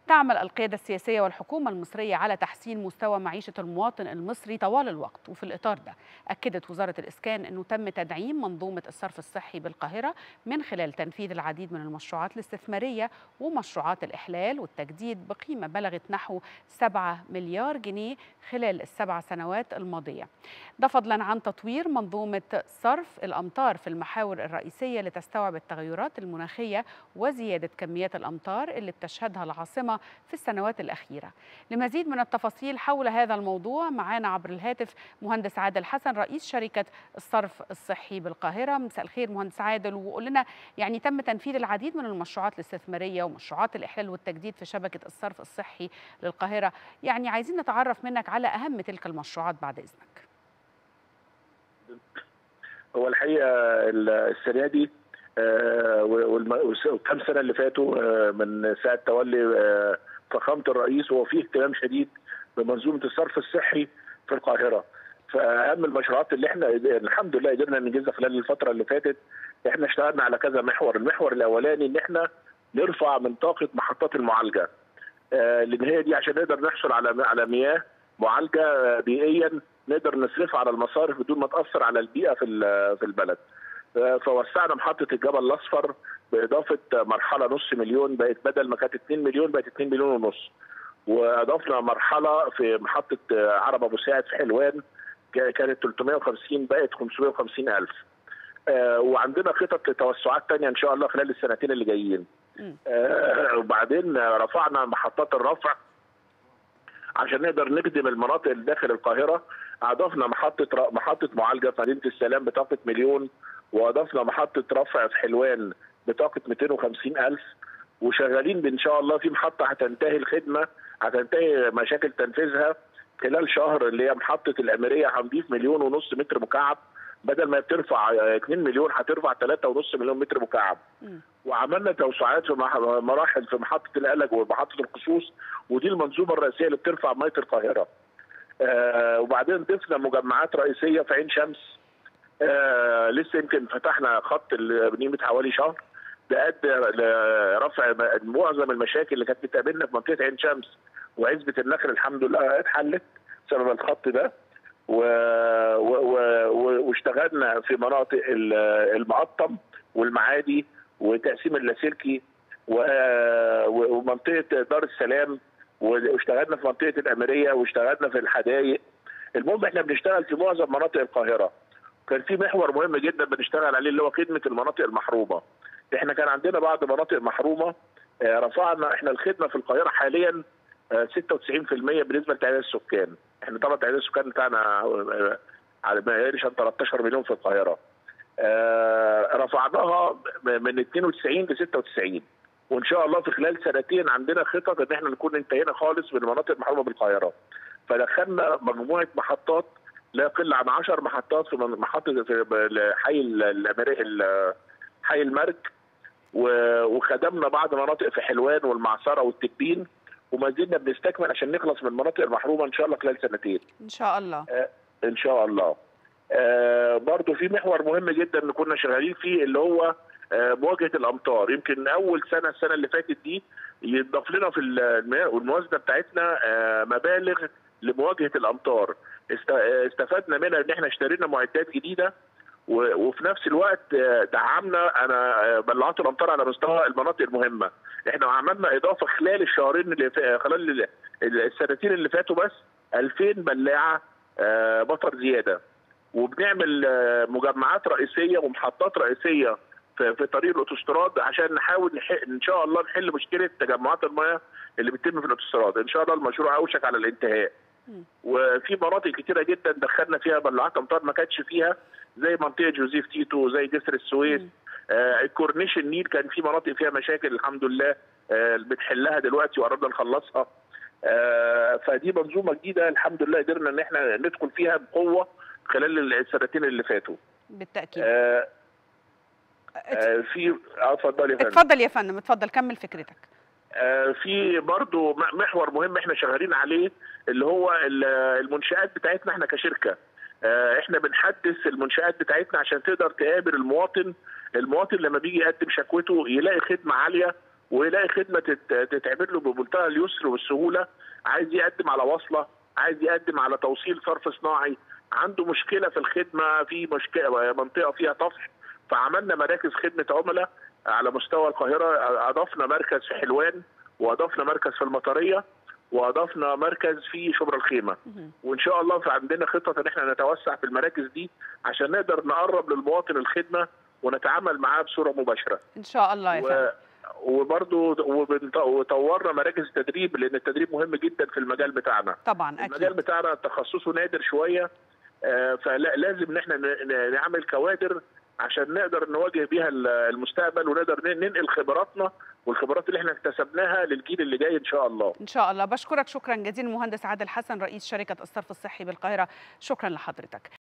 تعمل القيادة السياسية والحكومة المصرية على تحسين مستوى معيشة المواطن المصري طوال الوقت وفي الإطار ده أكدت وزارة الإسكان أنه تم تدعيم منظومة الصرف الصحي بالقاهرة من خلال تنفيذ العديد من المشروعات الاستثمارية ومشروعات الإحلال والتجديد بقيمة بلغت نحو 7 مليار جنيه خلال السبع سنوات الماضية ده فضلا عن تطوير منظومة صرف الأمطار في المحاور الرئيسية لتستوعب التغيرات المناخية وزيادة كميات الأمطار اللي بتشهدها العاصمة في السنوات الأخيرة لمزيد من التفاصيل حول هذا الموضوع معانا عبر الهاتف مهندس عادل حسن رئيس شركة الصرف الصحي بالقاهرة مساء الخير مهندس عادل وقول لنا يعني تم تنفيذ العديد من المشروعات الاستثمارية ومشروعات الإحلال والتجديد في شبكة الصرف الصحي للقاهرة يعني عايزين نتعرف منك على أهم تلك المشروعات بعد إذنك هو الحقيقه السنه دي والكام سنه اللي فاتوا من ساعه تولي فخامه الرئيس هو فيه اهتمام شديد بمنظومه الصرف الصحي في القاهره فاهم المشروعات اللي احنا الحمد لله قدرنا ننجزها خلال الفتره اللي فاتت احنا اشتغلنا على كذا محور المحور الاولاني ان احنا نرفع من طاقه محطات المعالجه لان هي دي عشان نقدر نحصل على على مياه معالجه بيئيا نقدر نصرفها على المصارف بدون ما تاثر على البيئه في في البلد. فوسعنا محطه الجبل الاصفر باضافه مرحله نص مليون بقت بدل ما كانت 2 مليون بقت 2 مليون ونص. واضفنا مرحله في محطه عرب ابو ساعد في حلوان كانت 350 بقت 550 الف. وعندنا خطط لتوسعات ثانيه ان شاء الله خلال السنتين اللي جايين. وبعدين رفعنا محطات الرفع عشان نقدر نخدم المناطق اللي داخل القاهره اضفنا محطه محطه معالجه في مدينه السلام بطاقه مليون واضفنا محطه رفع في حلوان بطاقه 250 الف وشغالين ان شاء الله في محطه هتنتهي الخدمه هتنتهي مشاكل تنفيذها خلال شهر اللي هي محطه الاميريه هنضيف مليون ونص متر مكعب بدل ما بترفع 2 مليون هترفع 3.5 مليون متر مكعب وعملنا توسعات في مراحل في محطه القلق ومحطه الخصوص ودي المنظومه الرئيسيه اللي بترفع ميه القاهره آه وبعدين ضفنا مجمعات رئيسيه في عين شمس آه لسه يمكن فتحنا خط بنيمه حوالي شهر ده ادى لرفع معظم المشاكل اللي كانت بتقابلنا في منطقه عين شمس وعزبه النخل الحمد لله اتحلت بسبب الخط ده و... و... و... واشتغلنا في مناطق المقطم والمعادي وتقسيم اللاسلكي و... ومنطقه دار السلام واشتغلنا في منطقه الاميريه واشتغلنا في الحدائق المهم احنا بنشتغل في معظم مناطق القاهره كان في محور مهم جدا بنشتغل عليه اللي هو خدمه المناطق المحرومه احنا كان عندنا بعض مناطق محرومه رفعنا احنا الخدمه في القاهره حاليا 96% بالنسبه لتعداد السكان احنا طبعا تعداد السكان بتاعنا على ما يقلش عن 13 مليون في القاهره رفعناها من 92 ل 96 وان شاء الله في خلال سنتين عندنا خطط ان احنا نكون انتهينا خالص من المناطق المحرومه بالقاهره فدخلنا مجموعه محطات لا يقل عن 10 محطات في محطه في حي الاميريه حي المرج وخدمنا بعض مناطق في حلوان والمعصره والتكبين وما زلنا بنستكمل عشان نخلص من المناطق المحرومه ان شاء الله خلال سنتين. ان شاء الله. آه ان شاء الله. آه برضه في محور مهم جدا اللي كنا شغالين فيه اللي هو آه مواجهه الامطار، يمكن اول سنه السنه اللي فاتت دي يتضاف لنا في الموازنه بتاعتنا آه مبالغ لمواجهه الامطار. استفدنا منها ان احنا اشترينا معدات جديده وفي نفس الوقت دعمنا انا بلعات الامطار على مستوى المناطق المهمه احنا عملنا اضافه خلال الشهرين اللي خلال السنتين اللي فاتوا بس 2000 بلاعه مطر زياده وبنعمل مجمعات رئيسيه ومحطات رئيسيه في, في طريق الاوتوستراد عشان نحاول نحل ان شاء الله نحل مشكله تجمعات المياه اللي بتتم في الاوتوستراد ان شاء الله المشروع اوشك على الانتهاء وفي مناطق كتيره جدا دخلنا فيها بلعات امطار ما كانتش فيها زي منطقه جوزيف تيتو زي جسر السويس آه الكورنيش النيل كان في مناطق فيها مشاكل الحمد لله آه بنحلها دلوقتي وقربنا نخلصها آه فدي منظومه جديده الحمد لله قدرنا ان احنا ندخل فيها بقوه خلال السنتين اللي فاتوا بالتاكيد آه آه في اتفضل يا فندم اتفضل يا فندم اتفضل كمل فكرتك آه في برضو محور مهم احنا شغالين عليه اللي هو المنشآت بتاعتنا احنا كشركه احنا بنحدث المنشآت بتاعتنا عشان تقدر تقابل المواطن المواطن لما بيجي يقدم شكوته يلاقي خدمه عاليه ويلاقي خدمه تتعمل له بمنتهى اليسر والسهوله عايز يقدم على وصله عايز يقدم على توصيل صرف صناعي عنده مشكله في الخدمه في مشكله منطقه فيها طفح فعملنا مراكز خدمه عملاء على مستوى القاهره اضفنا مركز في حلوان واضفنا مركز في المطريه واضفنا مركز في شبرا الخيمه وان شاء الله فعندنا خطه ان احنا نتوسع في المراكز دي عشان نقدر نقرب للمواطن الخدمه ونتعامل معاه بصوره مباشره ان شاء الله يا فندم وبرضه وطورنا مراكز التدريب لان التدريب مهم جدا في المجال بتاعنا طبعا اكيد المجال بتاعنا تخصصه نادر شويه فلازم ان احنا نعمل كوادر عشان نقدر نواجه بيها المستقبل ونقدر ننقل خبراتنا والخبرات اللي احنا اكتسبناها للجيل اللي جاي ان شاء الله. ان شاء الله بشكرك شكرا جزيلا المهندس عادل حسن رئيس شركه الصرف الصحي بالقاهره شكرا لحضرتك.